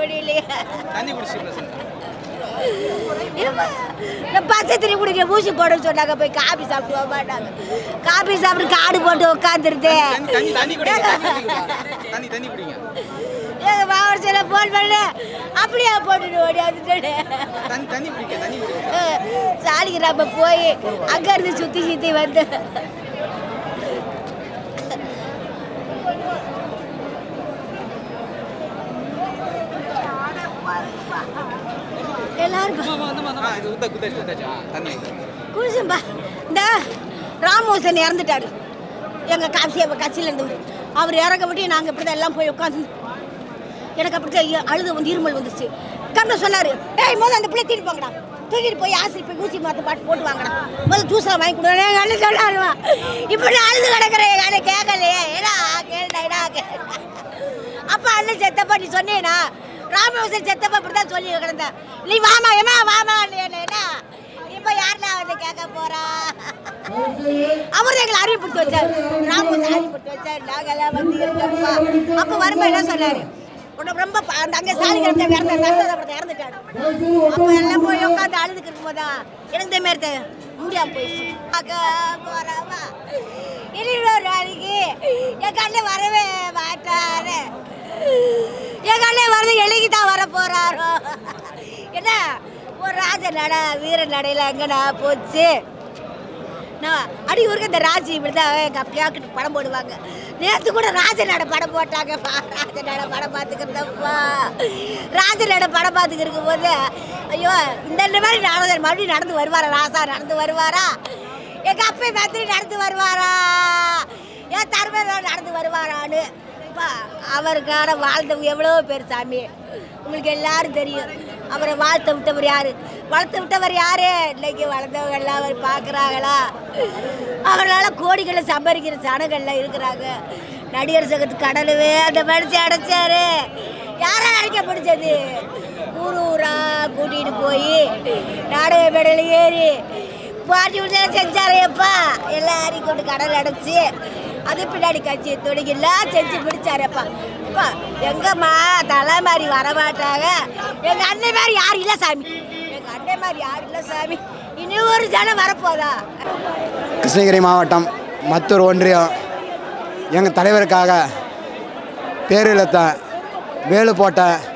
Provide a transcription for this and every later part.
முடியலையே தண்ணி குடிச்சிட்டு சார் ஏம்மா, நான் பச்சை தண்ணி குடிக்க ஊசி போட சொன்னாங்க போய் காபி சாப்பிட்டு மாட்டாங்க காபி சாப்பிட்டு காடு போட்டு உட்காந்துருது தண்ணி தண்ணி குடிங்க தண்ணி குடிங்க. தண்ணி தண்ணி குடிங்க எங்க மாவட்டத்தில் ஃபோன் பண்ணு அப்படியே போட்டுட்டு ஓடியாந்துட்டு தண்ணி தண்ணி குடிங்க தண்ணி குடிங்க சாலிகிராம போய் அங்க இருந்து சுத்தி சுத்தி வந்து எல்லாருக்கும் ஆ இது உத்த குத்தாச்சு குத்தாச்சு ஆ தண்ணி குடிச்சும்பா இந்த ராமோசன் இறந்துட்டாரு எங்க காட்சியை கட்சியில இருந்து அவர் இறக்க விட்டு நாங்க இப்படி எல்லாம் போய் உட்காந்து எனக்கு அப்படி தான் அழுது வந்து இருமல் வந்துச்சு கண்ண சொன்னாரு டேய் முதல்ல அந்த பிள்ளை தூக்கிட்டு போங்கடா தூக்கிட்டு போய் ஆசிரியர் போய் ஊசி மாத்து பாட்டு போட்டு வாங்கடா முதல்ல ஜூஸில் வாங்கி கொடுங்க எங்கள் அண்ணன் சொன்னாருவா இப்படி அழுது கிடக்குறேன் எங்கள் அண்ணன் கேட்கலையே ஏடா கேளுடா ஏடா கேளுடா அப்போ அண்ணன் செத்தப்பா நீ சொன்னேனா ராமோசன் செத்தப்பா இப்படி தான் சொல்லி கிடந்தேன் நீ வாமா ஏமா வாமா இல்லையா இப்போ யாருடா வந்து கேட்க போறா அவர் எங்களை அறிவுப்படுத்தி வச்சார் ராமோசன் அறிவுப்படுத்தி வச்சார் நாங்கெல்லாம் வந்து இருக்கோம்ப்பா அப்போ வரும்போது என்ன சொன்னாரு உனக்கு ரொம்ப ப- அந்த அங்கே சாலி கிடந்த இறந்த நஷ்டத்தை இறந்துட்டாரு அப்போ எல்லாம் போய் உட்காந்து அழுதுக்கு இருக்கும்போதா எனக்கு இந்த மாதிரி தெ- முடியாம போயிடுச்சு அக்கா போறாவா இனி ஒரு நாளைக்கு என் கண்ணு வரவே மாட்டாரு என் கண்ணு வரது எழுதி தான் வர போறாரோ என்ன ஒரு ராஜ நட வீர நடையில எங்கடா போச்சு நான் அடி ஊருக்கு இந்த ராஜி இப்படி தான் எங்கள் அப்பியாக்கிட்டு படம் போடுவாங்க நேற்று கூட ராஜனோட படம் போட்டாங்கப்பா ராஜனோட படம் பார்த்துக்கிறதப்பா ராஜனோட படம் பார்த்துக்கிருக்கும் போது ஐயோ இந்த மாதிரி நடந்து மறுபடியும் நடந்து வருவாரா ராசா நடந்து வருவாரா எங்கள் அப்பா மாதிரி நடந்து வருவாரா என் தருமையில் நடந்து வருவாரான்னு அப்பா அவருக்கான வாழ்ந்தவங்க எவ்வளோ பேர் சாமி உங்களுக்கு எல்லாரும் தெரியும் அவரை வாழ்த்த விட்டவர் யாரு வளர்த்து விட்டவர் யாரு இன்னைக்கு வளர்ந்தவங்க எல்லாம் அவர் பார்க்குறாங்களா அவரால் கோடிகளை சம்பாதிக்கிற ஜனங்கள்லாம் இருக்கிறாங்க நடிகர் சங்கத்து கடலுவே அந்த மனுஷன் அடைச்சாரு யாரா அடைக்க பிடிச்சது ஊர் ஊரா கூட்டிகிட்டு போய் நாடக மேடையில் ஏறி பாட்டி விட்டு செஞ்சாரையப்பா எல்லாரையும் கொண்டு கடல் அடைச்சி அது பின்னாடி கட்சி துணிக்கெல்லாம் செஞ்சு பிடிச்சாரப்பா அப்பா எங்கம்மா தலை மாதிரி வரமாட்டாங்க எங்கள் அண்ணன் மாதிரி யாரும் இல்லை சாமி எங்கள் அண்ணன் மாதிரி யாரும் இல்லை சாமி இனி ஒரு ஜனம் வரப்போதா கிருஷ்ணகிரி மாவட்டம் மத்தூர் ஒன்றியம் எங்கள் தலைவருக்காக பேரிழத்த வேலு போட்ட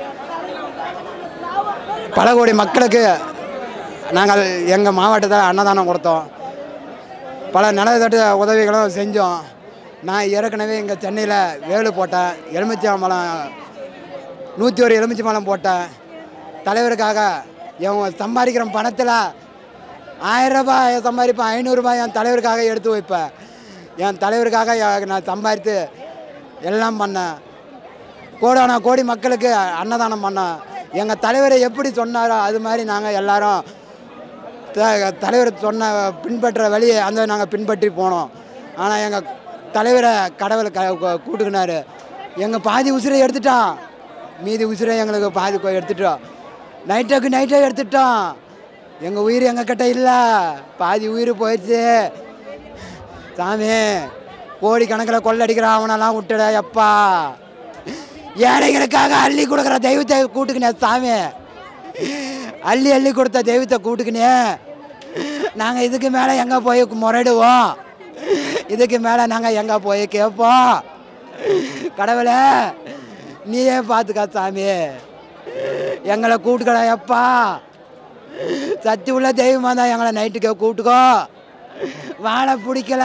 பல கோடி மக்களுக்கு நாங்கள் எங்கள் மாவட்டத்தில் அன்னதானம் கொடுத்தோம் பல நலத்தட்டு உதவிகளும் செஞ்சோம் நான் ஏற்கனவே இங்கே சென்னையில் வேலு போட்டேன் எலுமிச்சம்பழம் நூற்றி ஒரு எலுமிச்சம்பழம் போட்டேன் தலைவருக்காக இவங்க சம்பாதிக்கிற பணத்தில் ஆயிரம் ரூபாய் சம்பாதிப்பேன் ஐநூறுரூபாய் என் தலைவருக்காக எடுத்து வைப்பேன் என் தலைவருக்காக எ- நான் சம்பாதித்து எல்லாம் பண்ணேன் கோடான கோடி மக்களுக்கு அன்னதானம் பண்ணோம் எங்கள் தலைவரை எப்படி சொன்னாரோ அது மாதிரி நாங்கள் எல்லாரும் த- தலைவர் சொன்ன பின்பற்ற வழியை அந்த நாங்கள் பின்பற்றி போனோம் ஆனால் எங்கள் தலைவரை கடவுளை க கு- கூட்டுக்கினாரு எங்கள் பாதி உசிரை எடுத்துட்டான் மீதி உசிரை எங்களுக்கு பாதி கொ- எடுத்துட்டோம் நைட்டுக்கு நைட்டே எடுத்துட்டோம் எங்கள் உயிர் எங்கள் கிட்ட இல்லை பாதி உயிர் போயிடுச்சு சாமி கோடி கணக்கில் கொள்ளடிக்கிற அவனெல்லாம் விட்டுட எப்பா ஏழைகளுக்காக அள்ளி கொடுக்குற தெய்வத்தை கூட்டுக்கினே சாமி அள்ளி அள்ளி கொடுத்த தெய்வத்தை கூட்டுக்கினே நாங்கள் இதுக்கு மேலே எங்கே போய் முறையிடுவோம் இதுக்கு மேலே நாங்கள் எங்கே போய் கேட்போம் கடவுளே நீயே பார்த்துக்கா சாமி எங்களை கூட்டுக்கடா எப்பா சக்தி உள்ள தெய்வமாக தான் எங்களை நைட்டுக்கு கூட்டுக்கோ வாழை பிடிக்கல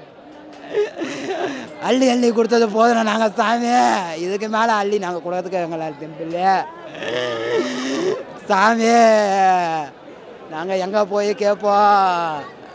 அள்ளி அள்ளி கொடுத்தது போதும் நாங்கள் சாமி இதுக்கு மேலே அள்ளி நாங்கள் கொடுக்கறதுக்கு எங்களால் தெம்பில்ல சாமி நாங்கள் எங்கே போய் கேட்போம்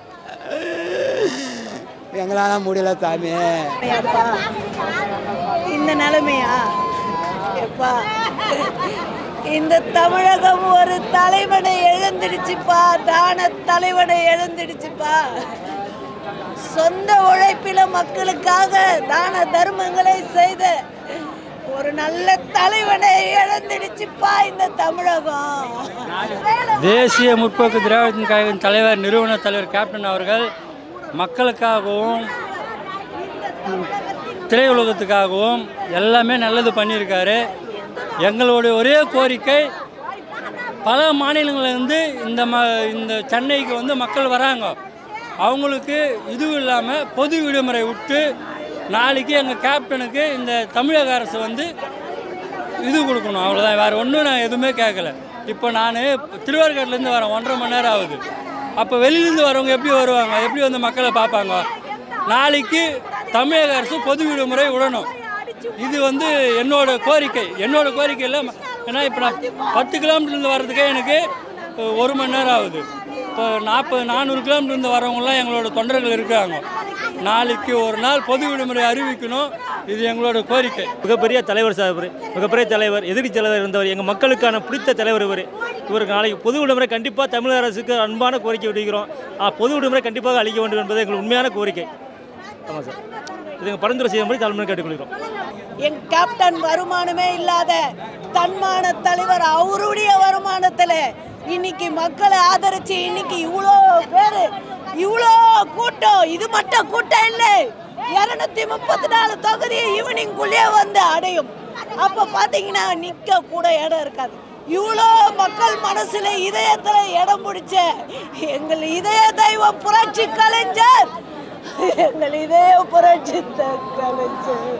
எங்களால் முடியல சாமி அப்பா இந்த நிலைமையா எப்பா இந்த தமிழகம் ஒரு தலைவனை எழுந்திடுச்சுப்பா தான தலைவனை எழுந்திடுச்சுப்பா சொந்த உழைப்பில மக்களுக்காக தான தர்மங்களை செய்த ஒரு நல்ல தலைவனை இழந்துடுச்சுப்பா இந்த தமிழகம் தேசிய முற்போக்கு திராவிட கழகத்தின் தலைவர் நிறுவன தலைவர் கேப்டன் அவர்கள் மக்களுக்காகவும் திரையுலகத்துக்காகவும் எல்லாமே நல்லது பண்ணியிருக்காரு எங்களுடைய ஒரே கோரிக்கை பல மாநிலங்கள்லேருந்து இந்த ம இந்த சென்னைக்கு வந்து மக்கள் வராங்க அவங்களுக்கு இதுவும் இல்லாமல் பொது விடுமுறை விட்டு நாளைக்கு எங்கள் கேப்டனுக்கு இந்த தமிழக அரசு வந்து இது கொடுக்கணும் அவ்வளோதான் வேறு ஒன்றும் நான் எதுவுமே கேட்கல இப்போ நான் திருவாரூர்லேருந்து வரேன் ஒன்றரை மணி நேரம் ஆகுது அப்போ வெளியிலேருந்து வரவங்க எப்படி வருவாங்க எப்படி வந்து மக்களை பார்ப்பாங்க நாளைக்கு தமிழக அரசு பொது விடுமுறை விடணும் இது வந்து என்னோட கோரிக்கை என்னோட கோரிக்கை இல்லை ஏன்னா இப்போ நான் பத்து கிலோமீட்டர்லேருந்து வர்றதுக்கே எனக்கு அஹ், ஒரு மணி நேரம் ஆகுது இப்போ நாற்பது நானூறு கிலோமீட்டர்லேருந்து வரவங்களாம் எங்களோட தொண்டர்கள் இருக்காங்க நாளைக்கு ஒரு நாள் பொது விடுமுறை அறிவிக்கணும் இது எங்களோட கோரிக்கை மிகப்பெரிய தலைவர் சார் இவர் மிகப்பெரிய தலைவர் எதிர்க்கட்சி தலைவர் இருந்தவர் எங்கள் மக்களுக்கான பிடித்த தலைவர் இவர் இவருக்கு நாளைக்கு பொது விடுமுறை கண்டிப்பாக தமிழக அரசுக்கு அன்பான கோரிக்கை விடுக்கிறோம் ஆ, பொது விடுமுறை கண்டிப்பாக அளிக்க வேண்டும் என்பது எங்கள் உண்மையான கோரிக்கை ஆமாம் சார் இது எங்கள் பரிந்துரை செய்யும்படி தலைமுறை கேட்டுக்கொள்கிறோம் என் கேப்டன் வருமானமே இல்லாத தன்மான தலைவர் அவருடைய வருமானத்தில் இன்னைக்கு மக்களை ஆதரிச்சு இன்னைக்கு இவ்வளோ பேர் இவ்வளோ கூட்டம் இது மட்டும் கூட்டம் இல்லை இரநூத்தி முப்பத்தி நாலு தொகுதியை ஈவினிங்குள்ளேயே வந்து அடையும் அப்போ பார்த்தீங்கன்னா நிற்க கூட இடம் இருக்காது இவ்வளோ மக்கள் மனசுல இதயத்துல இடம் பிடிச்ச எங்கள் இதய தெய்வம் புரட்சி கலைஞர் எங்கள் இதய புரட்சி த- கலைஞர்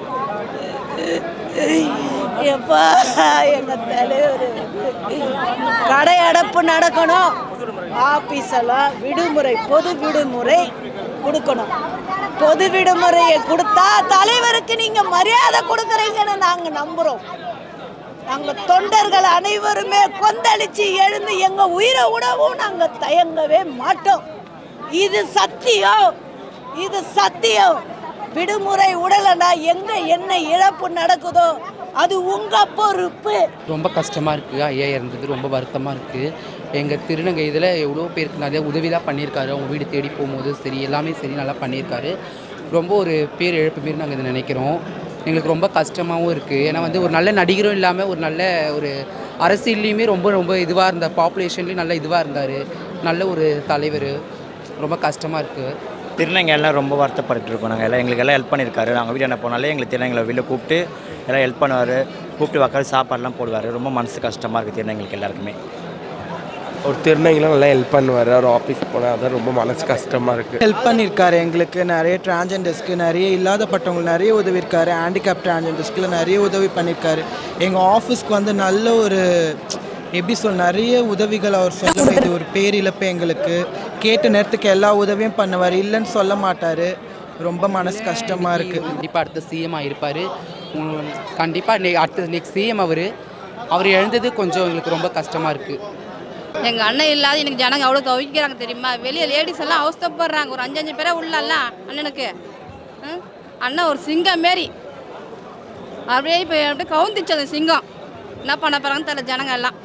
எப்பா எங்க தலைவர் கடை அடைப்பு நடக்கணும் ஆபீஸ் எல்லாம் விடுமுறை பொது விடுமுறை கொடுக்கணும் பொது விடுமுறையை கொடுத்தா தலைவருக்கு நீங்க மரியாதை கொடுக்குறீங்கன்னு நாங்க நம்புறோம் நாங்க தொண்டர்கள் அனைவருமே கொந்தளிச்சு எழுந்து எங்க உயிரை விடவும் நாங்க தயங்கவே மாட்டோம் இது சத்தியம் இது சத்தியம் விடுமுறை உடலைன்னா எங்க என்ன இழப்பு நடக்குதோ அது உங்க பொறுப்பு ரொம்ப கஷ்டமாக இருக்குது ஐயா இறந்தது ரொம்ப வருத்தமாக இருக்குது எங்கள் திருநங்கை இதில் எவ்வளோ பேருக்கு நிறைய உதவிலாம் பண்ணியிருக்காரு அவங்க வீடு தேடி போகும்போது சரி எல்லாமே சரி நல்லா பண்ணியிருக்காரு ரொம்ப ஒரு பேர் இழப்பு மாரி நாங்கள் இதை நினைக்கிறோம் எங்களுக்கு ரொம்ப கஷ்டமாகவும் இருக்குது ஏன்னா வந்து ஒரு நல்ல நடிகரும் இல்லாமல் ஒரு நல்ல ஒரு அரசியல்லையுமே ரொம்ப ரொம்ப இதுவாக இருந்த பாப்புலேஷன்லேயும் நல்ல இதுவாக இருந்தார் நல்ல ஒரு தலைவர் ரொம்ப கஷ்டமாக இருக்குது திருநங்கை எல்லாம் ரொம்ப வருத்தப்பட்டு இருக்கோம் நாங்கள் எல்லாம் எங்களுக்கு எல்லாம் ஹெல்ப் பண்ணியிருக்காரு நாங்கள் வீடு என்ன போனாலே எங்களுக்கு திருநங்கைகளை வெளில கூப்பிட்டு எல்லாம் ஹெல்ப் பண்ணுவார் கூப்பிட்டு உட்காந்து சாப்பாடுலாம் போடுவார் ரொம்ப மனசு கஷ்டமாக இருக்குது திருநங்கைகளுக்கு எல்லாருக்குமே ஒரு திருநங்கைலாம் நல்லா ஹெல்ப் பண்ணுவார் அவர் ஆஃபீஸ் போனால் அதான் ரொம்ப மனசு கஷ்டமாக இருக்குது ஹெல்ப் பண்ணியிருக்காரு எங்களுக்கு நிறைய டிரான்ஜெண்டர்ஸ்க்கு நிறைய இல்லாதப்பட்டவங்களுக்கு நிறைய உதவி இருக்காரு ஹேண்டிகேப் டிரான்ஜெண்டர்ஸ்க்குல நிறைய உதவி பண்ணியிருக்காரு எங்கள் ஆஃபீஸ்க்கு வந்து நல்ல ஒரு எப்படி சொல் நிறைய உதவிகள் அவர் சொல்ல இது ஒரு பேரிழப்பு எங்களுக்கு கேட்ட நேரத்துக்கு எல்லா உதவியும் பண்ணுவார் இல்லைன்னு சொல்ல மாட்டார் ரொம்ப மனசு கஷ்டமாக இருக்குது கண்டிப்பாக அடுத்த சிஎம்மாக இருப்பார் கண்டிப்பாக அடுத்த நெக்ஸ்ட் சிஎம் அவர் அவர் எழுந்தது கொஞ்சம் எங்களுக்கு ரொம்ப கஷ்டமாக இருக்குது எங்கள் அண்ணன் இல்லாத எனக்கு ஜனங்க அவ்வளோ தவிக்கிறாங்க தெரியுமா வெளியே லேடிஸ் எல்லாம் அவஸ்தப்படுறாங்க ஒரு அஞ்சஞ்சு பேரே உள்ளல அண்ணனுக்கு ம்? அண்ணன் ஒரு சிங்கம் மாரி அப்படியே இப்போ அப்படியே கவுந்துச்சு அந்த சிங்கம் என்ன பண்ண போகிறாங்கன்னு தெரியல ஜனங்க எல்லாம்